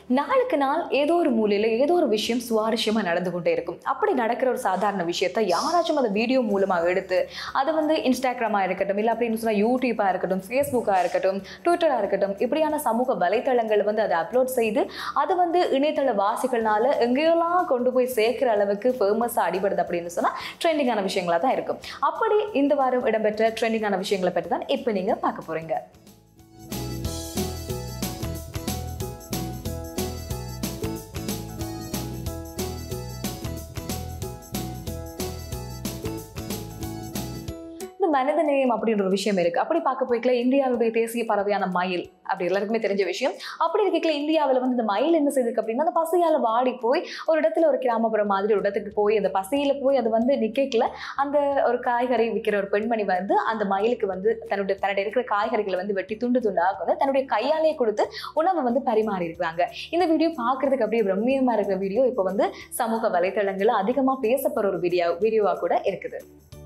நாளுக்கு நாள் ஏதோ ஒரு மூலையில் ஏதோ ஒரு விஷயம் சுவாரஸ்யமாக நடந்து கொண்டே இருக்கும் அப்படி நடக்கிற ஒரு சாதாரண விஷயத்த யாராச்சும் அதை வீடியோ மூலமாக எடுத்து அதை வந்து இன்ஸ்டாகிராமாக இருக்கட்டும் இல்லை அப்படின்னு சொன்னால் யூடியூப்பாக இருக்கட்டும் ஃபேஸ்புக்காக இருக்கட்டும் ட்விட்டராக இருக்கட்டும் இப்படியான சமூக வலைத்தளங்கள் வந்து அதை அப்லோட் செய்து அது வந்து இணையதள வாசிகள்னால எங்கேயெல்லாம் கொண்டு போய் சேர்க்கிற அளவுக்கு ஃபேமஸாக அடிபடுது அப்படின்னு சொன்னால் ட்ரெண்டிங்கான விஷயங்களாக தான் இருக்கும் அப்படி இந்த வாரம் இடம்பெற்ற ட்ரெண்டிங்கான விஷயங்களை பற்றி தான் இப்போ நீங்கள் பார்க்க போகிறீங்க இந்த மனித நேயம் அப்படின்ற ஒரு விஷயம் இருக்கு அப்படி பார்க்க போய்க்கல இந்தியாவுடைய தேசிய பறவையான மயில் அப்படி எல்லாருக்குமே தெரிஞ்ச விஷயம் அப்படி இருக்கல இந்தியாவில் வந்து இந்த மயில் என்ன செய்திருக்கு அப்படின்னா அந்த பசியால வாடி போய் ஒரு இடத்துல ஒரு கிராமப்புறம் மாதிரி ஒரு இடத்துக்கு போய் அந்த பசியில போய் அது வந்து நிக்கல அந்த ஒரு காய்கறி விற்கிற ஒரு பெண்மணி வந்து அந்த மயிலுக்கு வந்து தன்னுடைய தன்னுடைய இருக்கிற காய்கறிகளை வந்து வெட்டி துண்டு துண்டாக வந்து தன்னுடைய கையாலே கொடுத்து உணவை வந்து பரிமாறி இருக்காங்க இந்த வீடியோ பார்க்கறதுக்கு அப்படியே பிரம்மியமா இருக்கிற வீடியோ இப்போ வந்து சமூக வலைத்தளங்கள்ல அதிகமா பேசப்படுற ஒரு வீடியோ வீடியோவா கூட இருக்குது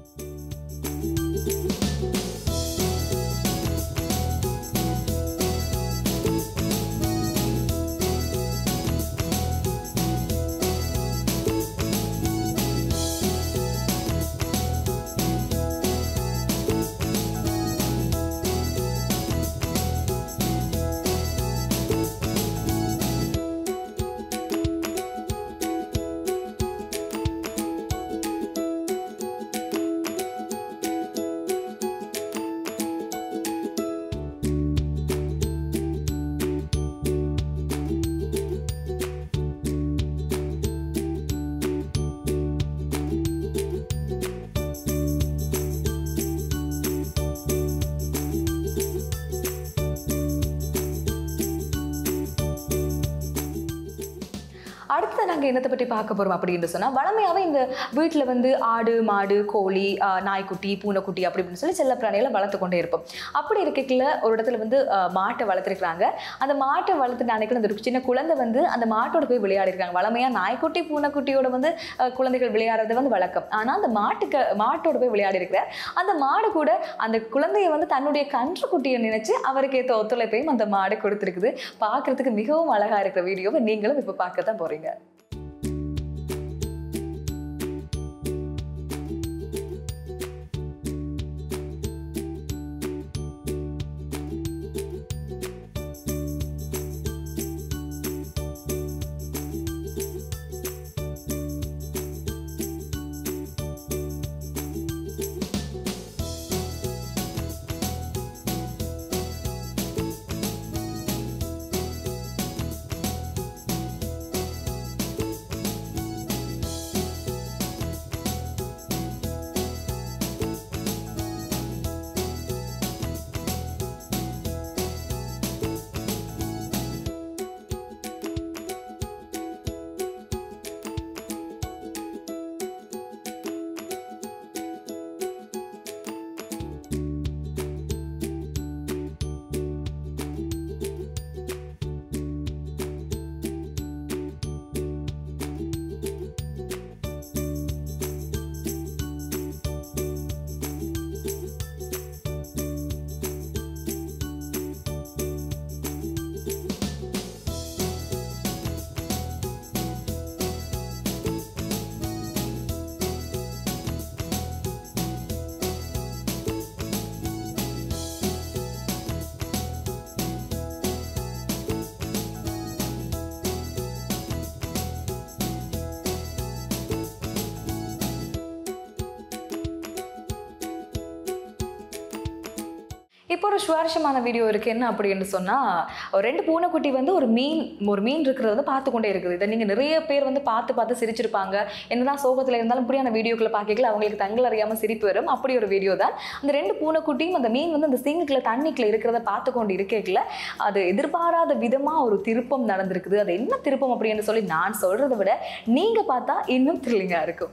அடுத்து நாங்கள் என்னத்தை பற்றி பார்க்க போகிறோம் அப்படின்னு சொன்னால் வளமையாகவே இந்த வீட்டில் வந்து ஆடு மாடு கோழி ஆஹ், நாய்க்குட்டி பூனைக்குட்டி அப்படி இப்படின்னு சொல்லி செல்ல பிராணிகளை வளர்த்து கொண்டே இருப்போம் அப்படி இருக்கல ஒரு இடத்துல வந்து ஆஹ், மாட்டை வளர்த்துருக்காங்க அந்த மாட்டை வளர்த்து நினைக்கிற அந்த ஒரு சின்ன குழந்தை வந்து அந்த மாட்டோட போய் விளையாடிருக்காங்க வளமையாக நாய்க்குட்டி பூனைக்குட்டியோட வந்து ஆஹ், குழந்தைகள் விளையாடுறது வந்து வழக்கம் ஆனால் அந்த மாட்டுக்கு மாட்டோட போய் விளையாடி இருக்கிறார் அந்த மாடு கூட அந்த குழந்தைய வந்து தன்னுடைய கன்றுக்குட்டியை நினைச்சு அவருக்கு ஏற்ற ஒத்துழைப்பையும் அந்த மாடு கொடுத்துருக்குது பார்க்கறதுக்கு மிகவும் அழகா இருக்கிற வீடியோவை நீங்களும் இப்போ பார்க்க தான் போறீங்க இப்போ ஒரு சுவாரஸ்யமான வீடியோ இருக்கு என்ன அப்படின்னு சொன்னா ஒரு ரெண்டு பூனைக்குட்டி வந்து ஒரு மீன் ஒரு மீன் இருக்கிறத வந்து பார்த்து கொண்டே இருக்குது இதை நீங்க நிறைய பேர் வந்து பார்த்து பார்த்து சிரிச்சிருப்பாங்க என்னதான் சோகத்துல இருந்தாலும் இப்படியான வீடியோக்களை பார்க்கல அவங்களுக்கு தங்கள் அறியாம சிரிப்பு வரும் அப்படி ஒரு வீடியோ தான் அந்த ரெண்டு பூனைக்குட்டியும் அந்த மீன் வந்து அந்த சிங்குக்குள்ள தண்ணிக்குள்ள இருக்கிறத பார்த்து கொண்டு இருக்கல அது எதிர்பாராத விதமா ஒரு திருப்பம் நடந்திருக்குது அது என்ன திருப்பம் அப்படின்னு சொல்லி நான் சொல்றதை விட நீங்க பார்த்தா இன்னும் த்ரில்லிங்கா இருக்கும்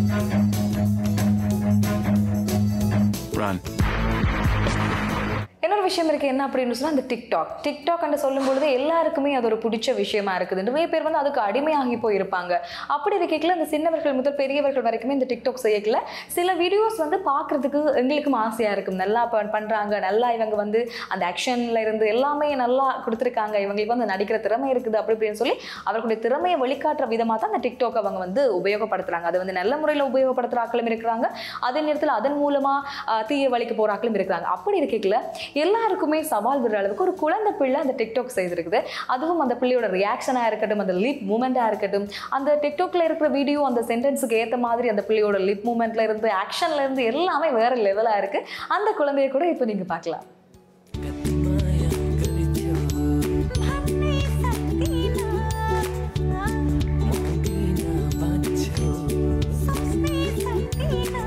Run. இன்னொரு விஷயம் இருக்கு என்ன அப்படின்னு சொன்னா அந்த டிக்டாக் டிக்டாக் என்று சொல்லும் பொழுது எல்லாருக்குமே அது ஒரு பிடிச்ச விஷயமா இருக்குது நிறைய பேர் வந்து அதுக்கு அடிமையாகி போயிருப்பாங்க அப்படி இருக்கைக்குள்ள அந்த சின்னவர்கள் முதல் பெரியவர்கள் வரைக்குமே இந்த டிக்டாக் செய்யக்கல சில வீடியோஸ் வந்து பார்க்கறதுக்கு எங்களுக்கும் ஆசையா இருக்கும் நல்லா பண்- பண்றாங்க நல்லா இவங்க வந்து அந்த ஆக்ஷன்ல இருந்து எல்லாமே நல்லா கொடுத்துருக்காங்க இவங்களுக்கு வந்து நடிக்கிற திறமை இருக்குது அப்படி இப்படின்னு சொல்லி அவர்களுடைய திறமையை வெளிக்காட்டுற விதமாக தான் அந்த டிக்டாக் அவங்க வந்து உபயோகப்படுத்துறாங்க அது வந்து நல்ல முறையில் உபயோகப்படுத்துகிற ஆட்களும் இருக்கிறாங்க அதே நேரத்தில் அதன் மூலமா ஆஹ், தீய வழிக்கு போகிற ஆட்களும் இருக்கிறாங்க அப்படி இருக்கைக்குள்ள எல்லாருக்குமே சவால் விடுற அளவுக்கு ஒரு குழந்தை பிள்ளை அந்த டிக்டாக் செய்திருக்குது அதுவும் அந்த பிள்ளையோட ரியாக்ஷனாக இருக்கட்டும் அந்த லிப் மூமெண்ட்டாக இருக்கட்டும் அந்த டிக்டாக்ல இருக்கிற வீடியோ அந்த சென்டென்ஸுக்கு ஏற்ற மாதிரி அந்த பிள்ளையோட லிப் மூமெண்ட்ல இருந்து ஆக்ஷன்ல இருந்து எல்லாமே வேற லெவலாக இருக்கு அந்த குழந்தைய கூட இப்போ நீங்க பார்க்கலாம் हमने सपना सपने सपना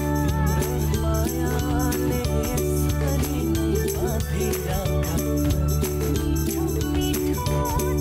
मीठो मीठो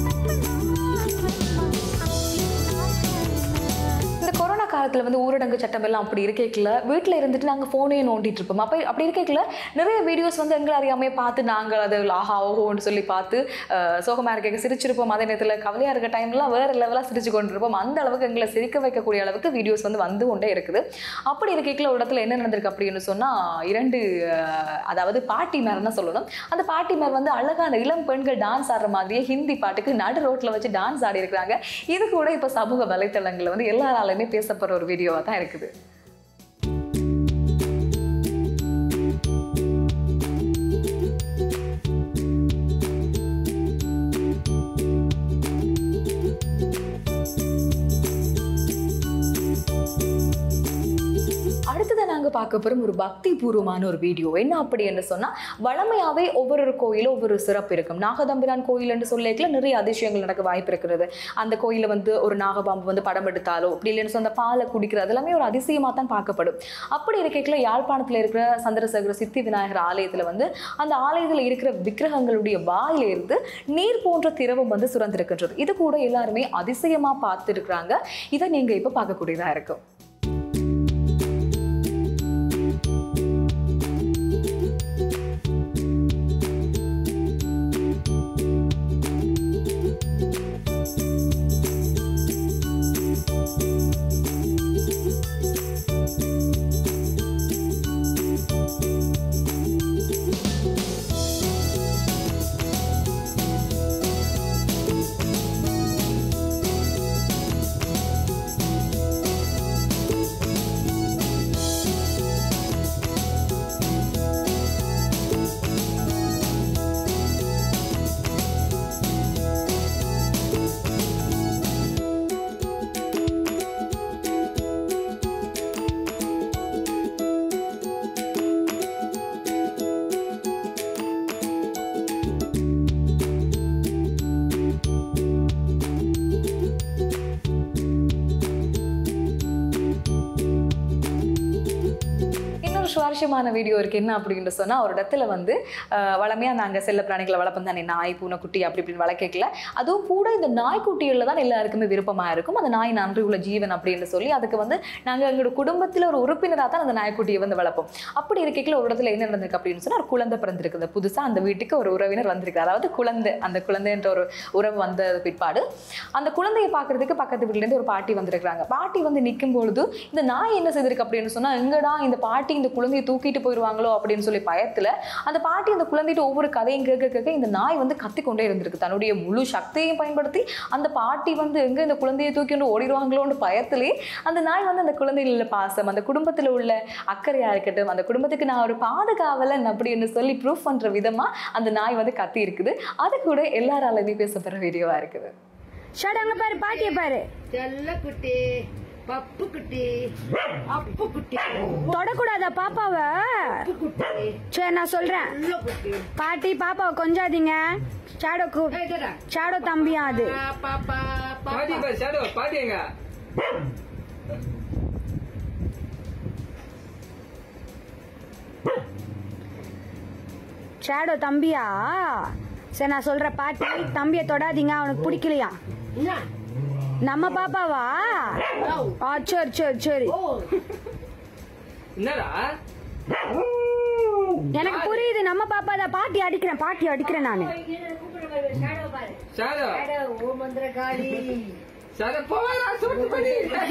இந்த கொரோனா காலத்தில் வந்து ஊரடங்கு சட்டம் எல்லாம் அப்படி இருக்கைக்குள்ள வீட்டில் இருந்துட்டு நாங்கள் ஃபோனையே நோண்டிட்டு இருப்போம் அப்போ அப்படி இருக்கைக்குள்ள நிறைய வீடியோஸ் வந்து எங்களை அறியாமையே பார்த்து நாங்கள் அது ஆஹா ஓஹோன்னு சொல்லி பார்த்து அஹ், சோகமா இருக்க சிரிச்சிருப்போம் அதே நேரத்தில் கவலையாக இருக்க டைம்லாம் வேறு லெவலாக சிரிச்சு கொண்டு இருப்போம் அந்த அளவுக்கு எங்களை சிரிக்க வைக்கக்கூடிய அளவுக்கு வீடியோஸ் வந்து வந்து கொண்டே இருக்குது அப்படி இருக்கைக்குள்ள ஒரு இடத்துல என்ன நடந்திருக்கு அப்படின்னு சொன்னால் இரண்டு அஹ், அதாவது பாட்டி மேர்னு சொல்லணும் அந்த பாட்டி மேர் வந்து அழகான இளம் பெண்கள் டான்ஸ் ஆடுற மாதிரியே ஹிந்தி பாட்டுக்கு நடு ரோட்டில் வச்சு டான்ஸ் ஆடி இருக்கிறாங்க இது கூட இப்போ சமூக வலைத்தளங்களில் வந்து எல்லாராலுமே பேசப்படுற ஒரு வீடியோவாக தான் இருக்குது அடுத்ததை நாங்கள் பார்க்க போகிறோம் ஒரு பக்தி பூர்வமான ஒரு வீடியோ என்ன அப்படி என்று சொன்னால் வழமையாகவே ஒவ்வொரு ஒரு கோயிலும் ஒவ்வொரு சிறப்பு இருக்கும் நாகதம்பிரான் கோயில் என்று சொல்லிக்கல நிறைய அதிசயங்கள் நடக்க வாய்ப்பு இருக்கிறது அந்த கோயிலில் வந்து ஒரு நாகபாம்பு வந்து படம் எடுத்தாலோ அப்படி இல்லைன்னு சொன்ன பாலை குடிக்கிறது எல்லாமே ஒரு அதிசயமாக தான் பார்க்கப்படும் அப்படி இருக்கைக்குள்ள யாழ்ப்பாணத்தில் இருக்கிற சந்திரசேகர சித்தி விநாயகர் ஆலயத்தில் வந்து அந்த ஆலயத்தில் இருக்கிற விக்கிரகங்களுடைய வாயில இருந்து நீர் போன்ற திரவம் வந்து சுரந்திருக்கின்றது இது கூட எல்லாருமே அதிசயமாக பார்த்துருக்குறாங்க இதை நீங்கள் இப்போ பார்க்கக்கூடியதாக இருக்கும் இன்னொரு சுவாரஸ்யமான வீடியோ இருக்கு என்ன அப்படின்னு சொன்னா ஒரு இடத்துல வந்து அஹ், வளமையா நாங்க செல்ல பிராணிகளை வளர்ப்போம் தானே நாய் பூனைக்குட்டி அப்படி இப்படின்னு வளர்க்கல அதுவும் கூட இந்த நாய்க்குட்டிகளில் தான் எல்லாருக்குமே விருப்பமா இருக்கும் அந்த நாய் நன்றி உள்ள ஜீவன் அப்படின்னு சொல்லி அதுக்கு வந்து நாங்க எங்களோட குடும்பத்துல ஒரு உறுப்பினராக தான் அந்த நாய்க்குட்டியை வந்து வளர்ப்போம் அப்படி இருக்கைக்குள்ள ஒரு இடத்துல என்ன நடந்திருக்கு அப்படின்னு சொன்னா ஒரு குழந்தை பிறந்திருக்குது புதுசா அந்த வீட்டுக்கு ஒரு உறவினர் வந்திருக்கு அதாவது குழந்தை அந்த குழந்தைன்ற ஒரு உறவு வந்த பிற்பாடு அந்த குழந்தையை பார்க்கறதுக்கு பக்கத்து வீட்டுல இருந்து ஒரு பாட்டி வந்திருக்காங்க பாட்டி வந்து நிற்கும் பொழுது இந்த நாய் என்ன செய்திருக்கு அப்படின்னு சொன்னா எங்கடா இந்த பாட்டி இந்த குழந்தையை தூக்கிட்டு போயிடுவாங்களோ அப்படின்னு சொல்லி பயத்துல அந்த பாட்டி அந்த குழந்தைகிட்ட ஒவ்வொரு கதையும் கேட்க கேட்க இந்த நாய் வந்து கத்திக்கொண்டே இருந்திருக்கு தன்னுடைய முழு சக்தியையும் பயன்படுத்தி அந்த பாட்டி வந்து எங்க இந்த குழந்தையை தூக்கி கொண்டு ஓடிடுவாங்களோன்னு பயத்திலே அந்த நாய் வந்து அந்த குழந்தையில் உள்ள பாசம் அந்த குடும்பத்துல உள்ள அக்கறையா இருக்கட்டும் அந்த குடும்பத்துக்கு நான் ஒரு பாதுகாவலன் அப்படின்னு சொல்லி ப்ரூஃப் பண்ற விதமா அந்த நாய் வந்து கத்தி இருக்குது அது கூட எல்லாராலுமே பேசப்படுற வீடியோவா இருக்குது ஷாட் அங்க பாரு பாட்டிய பாரு செல்ல குட்டி பப்பு குட்டி அப்பு குட்டி தொடக்கூடாதா பாப்பாவ அப்பு குட்டி சரி நான் சொல்றேன் உள்ள குட்டி பாட்டி பாப்பாவை கொஞ்சாதீங்க ஷாடோ கூ ஏய், இதடா. ஷாடோ தம்பியா அது பா, பாப்பா பாட்டி பாப்பா பாரு ஷாடோ பாட்டி எங்க ஷாடோ தம்பியா சரி நான் சொல்றேன் பாட்டி தம்பிய தொடாதீங்க அவனுக்கு பிடிக்கலையா என்ன? நம்ம பாப்பாவா ஓ. ஆ சரி சரி சரி ஓ என்னடா எனக்கு புரியுது நம்ம பாப்பா தான் பாட்டி அடிக்கிறேன் பாட்டி அடிக்கிறேன் நானு ஷாலோ ஓ மந்திரகாளி ஷாலோ போடா சூட்டு பண்ணி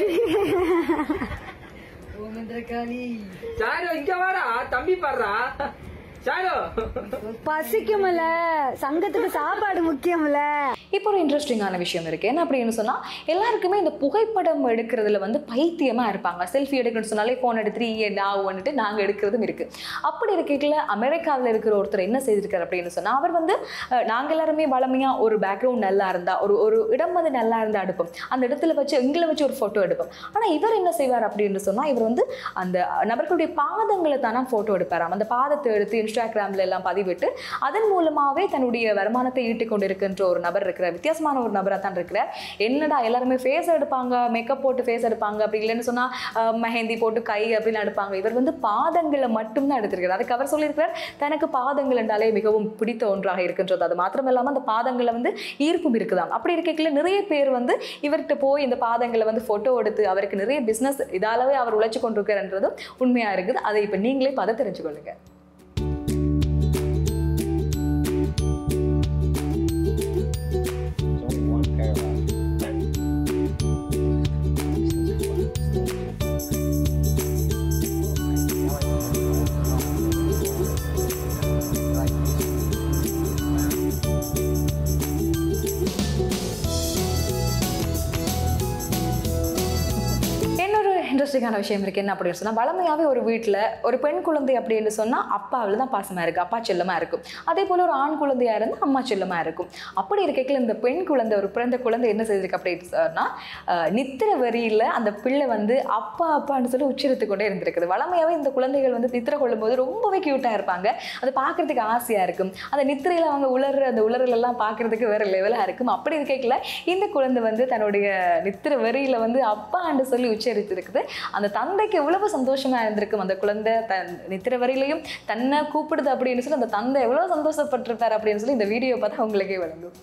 ஓ மந்திரகாளி ஷாலோ இங்க வாடா தம்பி பாடுறா ஷாலோ பசிக்கும்ல சங்கத்துக்கு சாப்பாடு முக்கியம்ல இப்போ ஒரு இன்ட்ரெஸ்டிங்கான விஷயம் இருக்கு என்ன அப்படின்னு சொன்னா எல்லாருக்குமே இந்த புகைப்படம் எடுக்கிறதுல வந்து பைத்தியமா இருப்பாங்க செல்ஃபி எடுக்கணும்னு சொன்னாலே ஃபோன் எடுத்து ஏ நான் வந்துட்டு நாங்க எடுக்கிறதும் இருக்கு அப்படி இருக்கையில அமெரிக்காவில் இருக்கிற ஒருத்தர் என்ன செய்திருக்காரு அப்படின்னு சொன்னா அவர் வந்து அஹ், நாங்க எல்லாருமே வளமையா ஒரு பேக்ரவுண்ட் நல்லா இருந்தா ஒரு ஒரு இடம் வந்து நல்லா இருந்தா எடுப்போம் அந்த இடத்துல வச்சு எங்களை வச்சு ஒரு போட்டோ எடுப்போம் ஆனா இவர் என்ன செய்வார் அப்படின்னு சொன்னா இவர் வந்து அந்த நபர்களுடைய பாதங்களை தானே போட்டோ எடுப்பாராம் அந்த பாதத்தை எடுத்து இன்ஸ்டாகிராம்ல எல்லாம் பதிவிட்டு அதன் மூலமாவே தன்னுடைய வருமானத்தை ஈட்டிக் கொண்டிருக்கின்ற ஒரு நபர் இருக்கிற வித்தியாசமான ஒரு நபராக தான் இருக்கிறார் என்னடா எல்லாருமே ஃபேஸ் எடுப்பாங்க மேக்கப் போட்டு ஃபேஸ் எடுப்பாங்க அப்படி இல்லைன்னு சொன்னா அஹ், மெஹந்தி போட்டு கை அப்படின்னு எடுப்பாங்க இவர் வந்து பாதங்களை மட்டும்தான் எடுத்திருக்கிறார் அதுக்கு அவர் சொல்லியிருக்கிறார் தனக்கு பாதங்கள் என்றாலே மிகவும் பிடித்த ஒன்றாக இருக்கின்றது அது மாத்திரம் இல்லாமல் அந்த பாதங்களை வந்து ஈர்ப்பும் இருக்குதாம் அப்படி இருக்கைக்குள்ள நிறைய பேர் வந்து இவர்கிட்ட போய் இந்த பாதங்களை வந்து ஃபோட்டோ எடுத்து அவருக்கு நிறைய பிஸ்னஸ் இதாலவே அவர் உழைச்சு கொண்டிருக்கிறார்ன்றதும் உண்மையா இருக்குது அதை இப்போ நீங்களே பார்த்து தெரிஞ்சுக்கொள்ளுங்க இன்னொரு இன்ட்ரெஸ்டிங்கான விஷயம் இருக்கு என்ன அப்படின்னு சொன்னா வளமையாவே ஒரு வீட்டில் ஒரு பெண் குழந்தை அப்படின்னு சொன்னா அப்பாவில் தான் பாசமா இருக்கு அப்பா செல்லமா இருக்கும் அதே போல ஒரு ஆண் குழந்தையா இருந்தா அம்மா செல்லமா இருக்கும் அப்படி இருக்கையில் இந்த பெண் குழந்தை ஒரு பிறந்த குழந்தை என்ன செய்திருக்கு அப்படின்னு சொன்னா அஹ், நித்திர வரியில அந்த பிள்ளை வந்து அப்பா அப்பான்னு சொல்லி உச்சரித்து கொண்டே இருந்திருக்குது வளமையாவே இந்த குழந்தைகள் வந்து நித்திர கொள்ளும்போது ரொம்பவே கியூட்டா இருப்பாங்க அது பார்க்கறதுக்கு ஆசையா இருக்கும் அந்த நித்திரையில அவங்க உலர்ற அந்த உலரல் எல்லாம் பார்க்கறதுக்கு வேற லெவலா இருக்கும் அப்படி இருக்கையில் இந்த குழந்தை வந்து தன்னுடைய நித்திர வரியில வந்து அப்பான்னு சொல்லி உச்சரித்திருக்குது அந்த தந்தைக்கு எவ்வளவு சந்தோஷமா இருந்திருக்கும் அந்த குழந்தை தன் நித்திர வரியிலையும் தன்னை கூப்பிடுது அப்படின்னு சொல்லி அந்த தந்தை எவ்வளவு சந்தோஷப்பட்டிருப்பார் அப்படின்னு சொல்லி இந்த வீடியோ பார்த்தா உங்களுக்கே விளங்கும்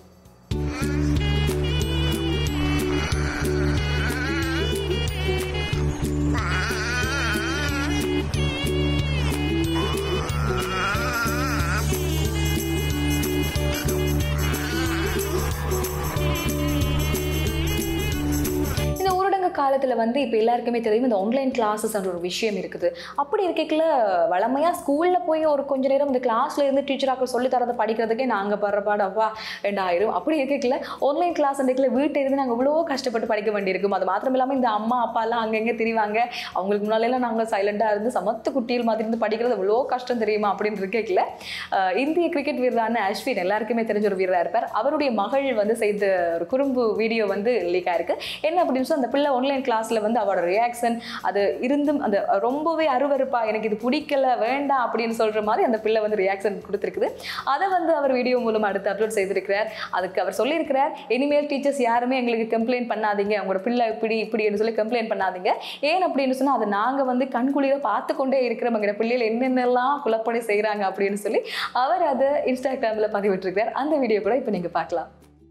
இந்த ஊரடங்கு காலத்தில் வந்து இப்போ எல்லாருக்குமே தெரியும் இந்த ஆன்லைன் கிளாஸஸ்ன்ற ஒரு விஷயம் இருக்குது அப்படி இருக்கைக்குள்ள வளமையாக ஸ்கூலில் போய் ஒரு கொஞ்ச நேரம் இந்த கிளாஸ்ல இருந்து டீச்சராக்கள் சொல்லி தரதை படிக்கிறதுக்கே நாங்கள் படுற பாடப்பா ரெண்டாயிரம் அப்படி இருக்கைக்குள்ள ஆன்லைன் கிளாஸ் அன்றைக்குள்ள வீட்டை இருந்து நாங்கள் இவ்வளோ கஷ்டப்பட்டு படிக்க வேண்டியிருக்கும் அது மாத்திரம் இல்லாமல் இந்த அம்மா அப்பாலாம் அங்கங்கே திரிவாங்க அவங்களுக்கு முன்னாலெல்லாம் நாங்கள் சைலண்டாக இருந்து சமத்து குட்டியில் மாதிரி இருந்து படிக்கிறது இவ்வளோ கஷ்டம் தெரியுமா அப்படின்னு இருக்கைக்குள்ள அஹ், இந்திய கிரிக்கெட் வீரரான அஸ்வின் எல்லாருக்குமே தெரிஞ்ச ஒரு வீரராக இருப்பார் அவருடைய மகள் வந்து செய்த ஒரு குறும்பு வீடியோ வந்து லீக் ஆயிருக்கு என்ன அப்படின்னு சொல்லி அந்த பிள்ளை ஆன்லைன் கிளாஸ்ல வந்து அவரோட ரியாக்ஷன் அது இருந்தும் அந்த ரொம்பவே அருவருப்பா எனக்கு இது பிடிக்கல வேண்டாம் அப்படின்னு சொல்ற மாதிரி அந்த பிள்ளை வந்து ரியாக்ஷன் கொடுத்துருக்குது அதை வந்து அவர் வீடியோ மூலமா அடுத்து அப்லோட் செய்திருக்கிறார் அதுக்கு அவர் சொல்லியிருக்கிறார் இனிமேல் டீச்சர்ஸ் யாருமே எங்களுக்கு கம்ப்ளைண்ட் பண்ணாதீங்க உங்களோட பிள்ளை இப்படி இப்படின்னு சொல்லி கம்ப்ளைண்ட் பண்ணாதீங்க ஏன் அப்படின்னு சொன்னா அதை நாங்க வந்து கண்குளிர பார்த்து கொண்டே இருக்கிறோம் பிள்ளைகள் என்னென்னலாம் குழப்படி செய்றாங்க அப்படின்னு சொல்லி அவர் அதை இன்ஸ்டாகிராம்ல பதிவிட்டிருக்கிறார் அந்த வீடியோ கூட இப்போ நீங்க பார்க்கலாம்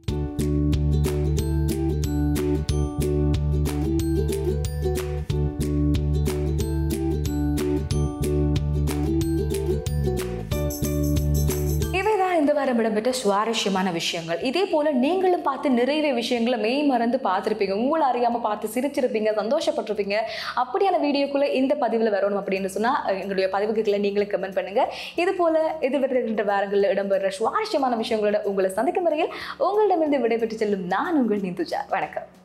இவைதான் இந்த வாரம் இடம்பெற்ற சுவாரஸ்யமான விஷயங்கள் இதே போல நீங்களும் பார்த்து நிறைய விஷயங்களை மெய் மறந்து பார்த்துருப்பீங்க உங்களை அறியாம பார்த்து சிரிச்சிருப்பீங்க சந்தோஷப்பட்டிருப்பீங்க அப்படியான வீடியோக்குள்ள இந்த பதிவில் வரணும் அப்படின்னு சொன்னா அஹ், எங்களுடைய பதிவுகளை நீங்களும் கமெண்ட் பண்ணுங்க இது போல எதிர்வருகின்ற வாரங்களில் இடம்பெற சுவாரஸ்யமான விஷயங்களோட உங்களை சந்திக்கும் வரையில் உங்களிடமிருந்து விடைபெற்று செல்லும் நான் உங்கள் நிந்துஜா வணக்கம்